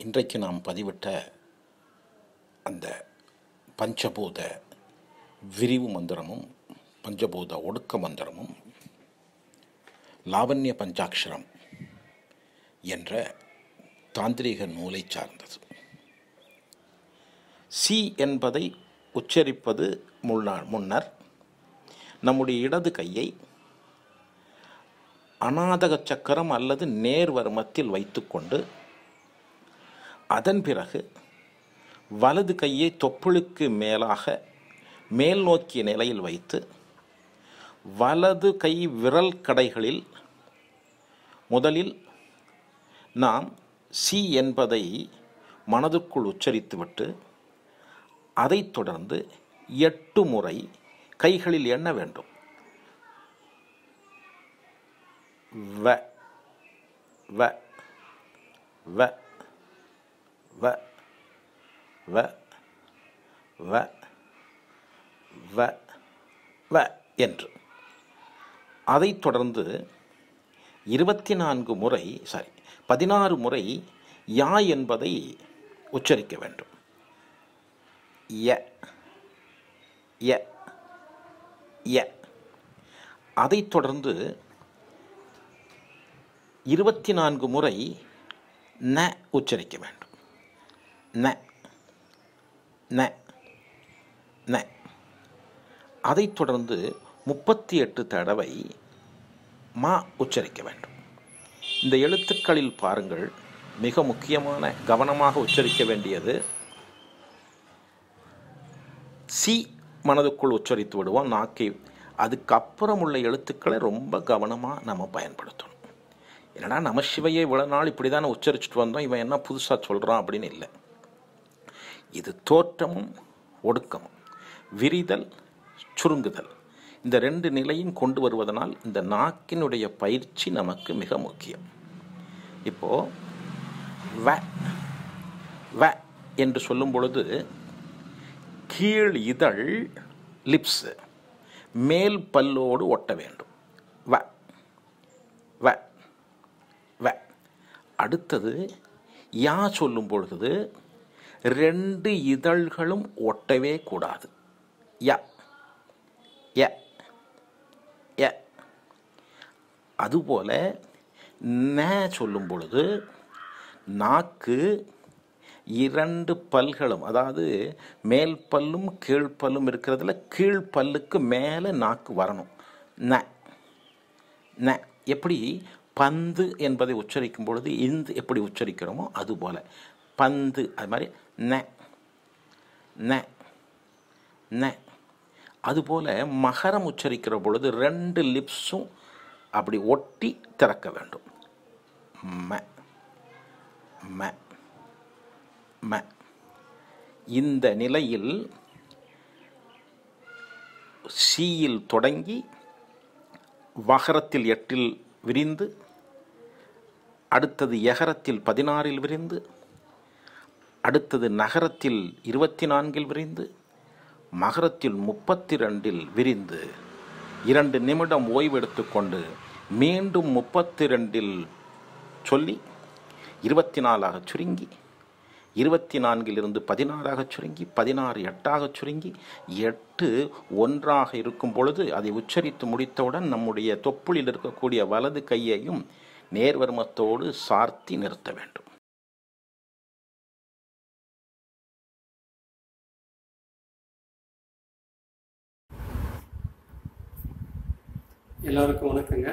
இன்றைக்கு நாம் பதிவிட்ட அந்த பஞ்சபூத விரிவு மந்திரமும் பஞ்சபூத ஒடுக்க மந்திரமும் லாவண்ய பஞ்சாட்சரம் என்ற தாந்திரிக நூலை சார்ந்தது சி என்பதை உச்சரிப்பது முன்னா- முன்னர் நம்முடைய இடது கையை அநாதக சக்கரம் அல்லது நேர்வர்மத்தில் வைத்துக்கொண்டு அதன் பிறகு வலது கையை தொப்புளுக்கு மேலாக மேல் நோக்கிய நிலையில் வைத்து வலது கை விரல் கடைகளில் முதலில் நாம் சி என்பதை மனதுக்குள் உச்சரித்துவிட்டு அதைத் தொடர்ந்து எட்டு முறை கைகளில் எண்ண வேண்டும் வ வ வ வ வ வ வ வ என்று அதைத் தொடர்ந்து இருபத்தி நான்கு முறை சாரி பதினாறு முறை யா என்பதை உச்சரிக்க வேண்டும் ய ய ய அதைத் தொடர்ந்து இருபத்தி நான்கு முறை ந உச்சரிக்க வேண்டும் ந ந ந அதைத் தொடர்ந்து முப்பத்தி எட்டு தடவை மா உச்சரிக்க வேண்டும் இந்த எழுத்துக்களில் பாருங்கள் மிக முக்கியமான கவனமாக உச்சரிக்க வேண்டியது சி மனதுக்குள் உச்சரித்து விடுவோம் நாக்கை அதுக்கப்புறம் உள்ள எழுத்துக்களை ரொம்ப கவனமாக நம்ம பயன்படுத்தணும் என்னடா நமசிவையே இவ்வளோ நாள் இப்படி தானே உச்சரிச்சுட்டு வந்தோம் இவன் என்ன புதுசாக சொல்கிறான் அப்படின்னு இல்லை இது தோற்றமும் ஒடுக்கமும் விரிதல் சுருங்குதல் இந்த ரெண்டு நிலையும் கொண்டு வருவதனால் இந்த நாக்கினுடைய பயிற்சி நமக்கு மிக முக்கியம் இப்போ வ வ என்று சொல்லும் பொழுது கீழ் இதழ் லிப்ஸ் மேல் பல்லோடு ஒட்ட வேண்டும் வ வ வ அடுத்தது யா சொல்லும் பொழுது ரெண்டு இதழ்களும் ஒட்டவே கூடாது ய ய ய அதுபோல ந சொல்லும் பொழுது நாக்கு இரண்டு பல்களும் அதாவது மேல் பல்லும் கீழ் பல்லும் இருக்கிறதுல கீழ் பல்லுக்கு மேலே நாக்கு வரணும் ந ந எப்படி பந்து என்பதை உச்சரிக்கும் பொழுது இந்து எப்படி உச்சரிக்கிறோமோ அதுபோல பந்து அது மாதிரி ந ந ந அதுபோல மகரம் உச்சரிக்கிற பொழுது ரெண்டு லிப்ஸும் அப்படி ஒட்டி திறக்க வேண்டும் ம ம ம இந்த நிலையில் சீயில் தொடங்கி வகரத்தில் எட்டில் விரிந்து அடுத்தது எகரத்தில் பதினாறில் விரிந்து அடுத்தது நகரத்தில் இருபத்தி நான்கில் விரிந்து மகரத்தில் முப்பத்தி ரெண்டில் விரிந்து இரண்டு நிமிடம் ஓய்வெடுத்துக்கொண்டு மீண்டும் முப்பத்தி ரெண்டில் சொல்லி இருபத்தி நாலாக சுருங்கி இருபத்தி நான்கிலிருந்து பதினாறாக சுருங்கி பதினாறு எட்டாக சுருங்கி எட்டு ஒன்றாக இருக்கும் பொழுது அதை உச்சரித்து முடித்தவுடன் நம்முடைய தொப்புளில் இருக்கக்கூடிய வலது கையையும் நேர்வர்மத்தோடு சார்த்தி நிறுத்த வேண்டும் எல்லாருக்கும் வணக்கங்க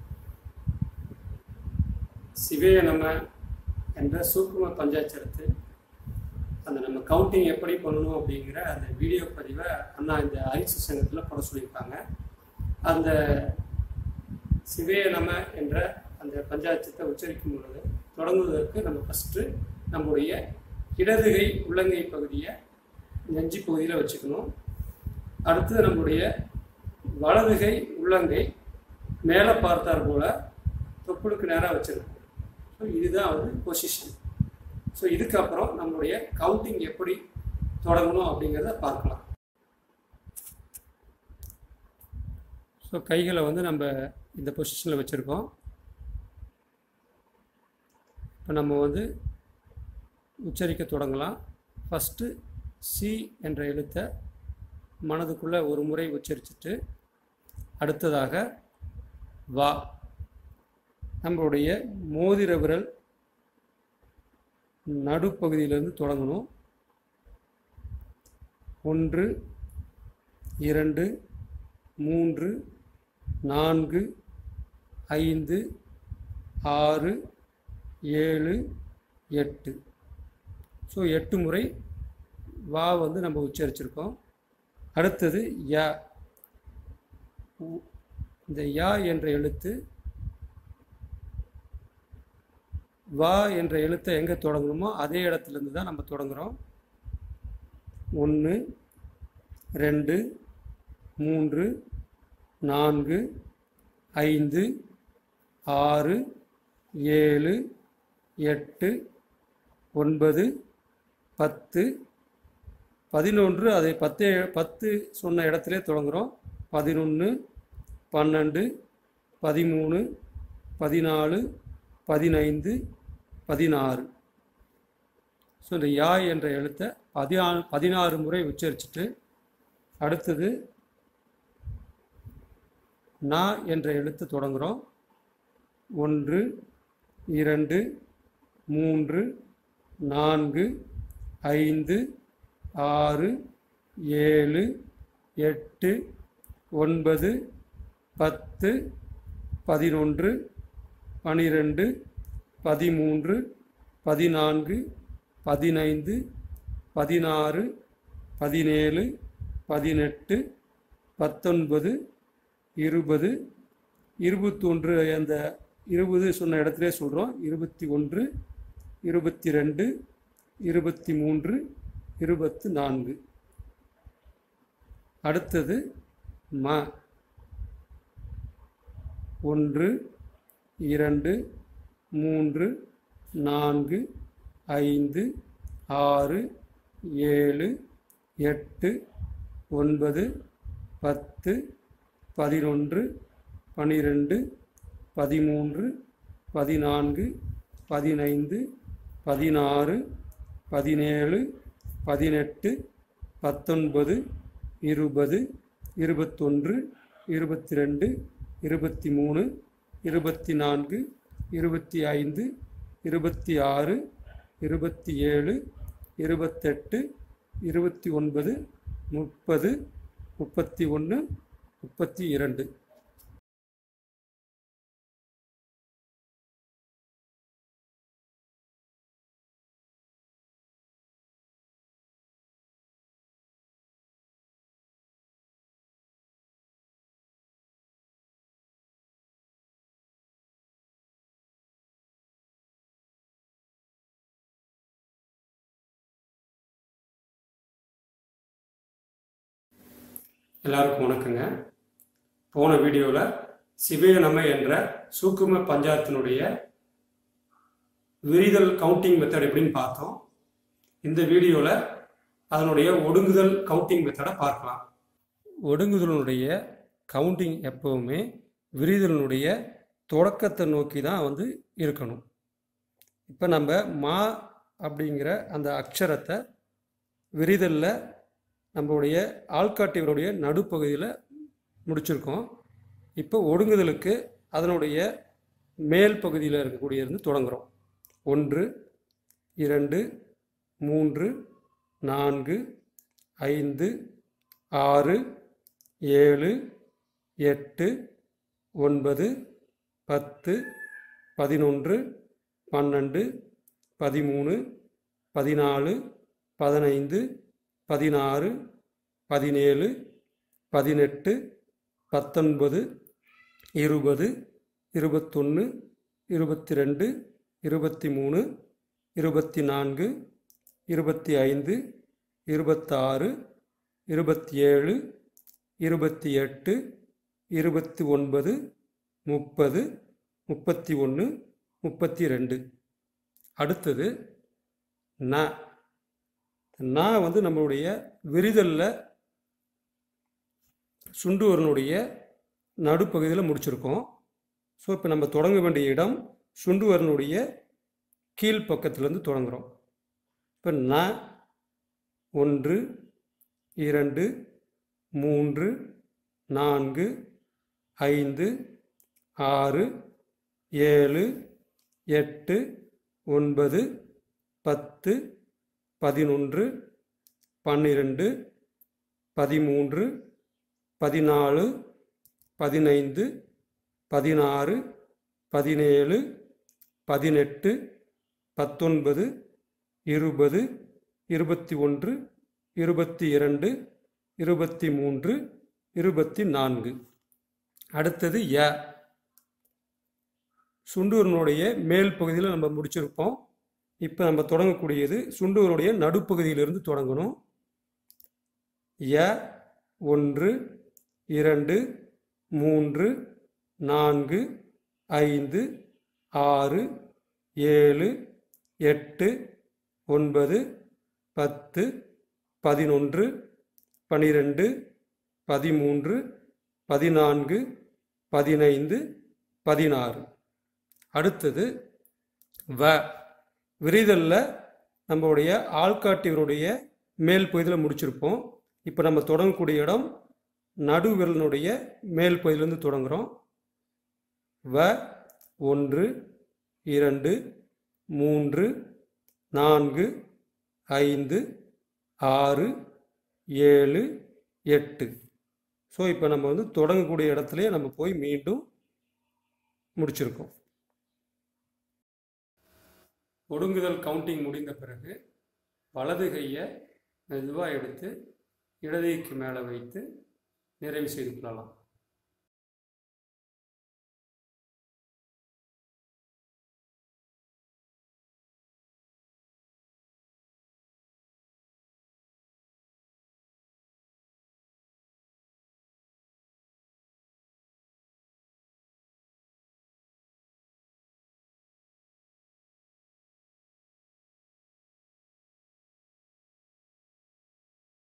சிவேய நம என்ற சூக்கும பஞ்சாட்சரத்து அந்த நம்ம கவுண்டிங் எப்படி பண்ணணும் அப்படிங்கிற அந்த வீடியோ பதிவை அண்ணா இந்த அரிசி சங்கத்தில் போட சொல்லியிருக்காங்க அந்த சிவேய நம என்ற அந்த பஞ்சாட்சத்தை உச்சரிக்கும் பொழுது தொடங்குவதற்கு நம்ம ஃபஸ்ட்டு நம்முடைய இடதுகை உள்ளங்கை பகுதியை நெஞ்சி பகுதியில் வச்சுக்கணும் அடுத்து நம்முடைய வலதுகை உள்ளங்கை மேலே பார்த்தார் போல தொப்புளுக்கு நேராக வச்சிருக்கோம் ஸோ இதுதான் வந்து பொசிஷன் ஸோ இதுக்கப்புறம் நம்மளுடைய கவுண்டிங் எப்படி தொடங்கணும் அப்படிங்கிறத பார்க்கலாம் ஸோ கைகளை வந்து நம்ம இந்த பொசிஷனில் வச்சுருக்கோம் இப்போ நம்ம வந்து உச்சரிக்க தொடங்கலாம் ஃபஸ்ட்டு சி என்ற எழுத்தை மனதுக்குள்ளே ஒரு முறை உச்சரிச்சுட்டு அடுத்ததாக வா நம்மளுடைய மோதிர விரல் நடுப்பகுதியிலிருந்து தொடங்கணும் ஒன்று இரண்டு மூன்று நான்கு ஐந்து ஆறு ஏழு எட்டு ஸோ எட்டு முறை வா வந்து நம்ம உச்சரிச்சிருக்கோம் அடுத்தது யா உ- இந்த யா என்ற எழுத்து வா என்ற எழுத்தை எங்கே தொடங்கணுமோ அதே இடத்துலேருந்து தான் நம்ம தொடங்குறோம் ஒன்று ரெண்டு மூன்று நான்கு ஐந்து ஆறு ஏழு எட்டு ஒன்பது பத்து பதினொன்று அதை பத்து பத்து சொன்ன இடத்துல தொடங்குறோம் பதினொன்று பன்னெண்டு பதிமூணு பதினாலு பதினைந்து பதினாறு ஸோ இந்த யா என்ற எழுத்தை பதினாறு பதினாறு முறை உச்சரிச்சுட்டு அடுத்தது நா என்ற எழுத்து தொடங்குகிறோம் ஒன்று இரண்டு மூன்று நான்கு ஐந்து ஆறு ஏழு எட்டு ஒன்பது பத்து பதினொன்று பனிரெண்டு பதிமூன்று பதினான்கு பதினைந்து பதினாறு பதினேழு பதினெட்டு பத்தொன்பது இருபது இருபத்தொன்று அந்த இருபது சொன்ன இடத்துல சொல்கிறோம் இருபத்தி ஒன்று இருபத்தி ரெண்டு இருபத்தி மூன்று இருபத்து நான்கு அடுத்தது ம ஒன்று இரண்டு மூன்று நான்கு ஐந்து ஆறு ஏழு எட்டு ஒன்பது பத்து பதினொன்று பனிரெண்டு பதிமூன்று பதினான்கு பதினைந்து பதினாறு பதினேழு பதினெட்டு பத்தொன்பது இருபது இருபத்தொன்று இருபத்தி ரெண்டு இருபத்தி மூணு இருபத்தி நான்கு இருபத்தி ஐந்து இருபத்தி ஆறு இருபத்தி ஏழு இருபத்தெட்டு இருபத்தி ஒன்பது முப்பது முப்பத்தி ஒன்று முப்பத்தி இரண்டு எல்லாருக்கும் வணக்கங்க போன வீடியோவில் சிவேனம என்ற சூக்கும பஞ்சாயத்தினுடைய விரிதல் கவுண்டிங் மெத்தட் எப்படின்னு பார்த்தோம் இந்த வீடியோவில் அதனுடைய ஒடுங்குதல் கவுண்டிங் மெத்தடை பார்க்கலாம் ஒடுங்குதலினுடைய கவுண்டிங் எப்பவுமே விரிதலினுடைய தொடக்கத்தை நோக்கி தான் வந்து இருக்கணும் இப்போ நம்ம மா அப்படிங்கிற அந்த அக்ஷரத்தை விரிதலில் நம்மளுடைய ஆள்காட்டியவருடைய நடுப்பகுதியில் முடிச்சிருக்கோம் இப்போ ஒடுங்குதலுக்கு அதனுடைய மேல் பகுதியில் இருக்கக்கூடிய இருந்து தொடங்குகிறோம் ஒன்று இரண்டு மூன்று நான்கு ஐந்து ஆறு ஏழு எட்டு ஒன்பது பத்து பதினொன்று பன்னெண்டு பதிமூணு பதினாலு பதினைந்து பதினாறு பதினேழு பதினெட்டு பத்தொன்பது இருபது இருபத்தொன்று இருபத்தி ரெண்டு இருபத்தி மூணு இருபத்தி நான்கு இருபத்தி ஐந்து இருபத்தாறு இருபத்தி ஏழு இருபத்தி எட்டு இருபத்தி ஒன்பது முப்பது முப்பத்தி ஒன்று முப்பத்தி ரெண்டு அடுத்தது ந நான் வந்து நம்மளுடைய விரிதலில் சுண்டுவரனுடைய நடுப்பகுதியில் முடிச்சிருக்கோம் ஸோ இப்போ நம்ம தொடங்க வேண்டிய இடம் சுண்டுவரனுடைய கீழ் பக்கத்துலேருந்து தொடங்குறோம் இப்போ ந ஒன்று இரண்டு மூன்று நான்கு ஐந்து ஆறு ஏழு எட்டு ஒன்பது பத்து பதினொன்று பன்னிரெண்டு பதிமூன்று பதினாலு பதினைந்து பதினாறு பதினேழு பதினெட்டு பத்தொன்பது இருபது இருபத்தி ஒன்று இருபத்தி இரண்டு இருபத்தி மூன்று இருபத்தி நான்கு அடுத்தது ய சுண்டூரினுடைய மேல் பகுதியில் நம்ம முடிச்சிருப்போம் இப்போ நம்ம தொடங்கக்கூடியது சுண்டூருடைய நடுப்பகுதியிலிருந்து தொடங்கணும் ய ஒன்று இரண்டு மூன்று நான்கு ஐந்து ஆறு ஏழு எட்டு ஒன்பது பத்து பதினொன்று பனிரெண்டு பதிமூன்று பதினான்கு பதினைந்து பதினாறு அடுத்தது வ விரிதலில் நம்மளுடைய ஆள்காட்டியவருடைய மேல் பகுதியில் முடிச்சிருப்போம் இப்போ நம்ம தொடங்கக்கூடிய இடம் நடுவிரலினுடைய மேல் பகுதியிலேருந்து தொடங்குகிறோம் வ ஒன்று இரண்டு மூன்று நான்கு ஐந்து ஆறு ஏழு எட்டு ஸோ இப்போ நம்ம வந்து தொடங்கக்கூடிய இடத்துலயே நம்ம போய் மீண்டும் முடிச்சிருக்கோம் ஒடுங்குதல் கவுண்டிங் முடிந்த பிறகு வலது கையை மெதுவாக எடுத்து இடதுகைக்கு மேலே வைத்து நிறைவு செய்து கொள்ளலாம்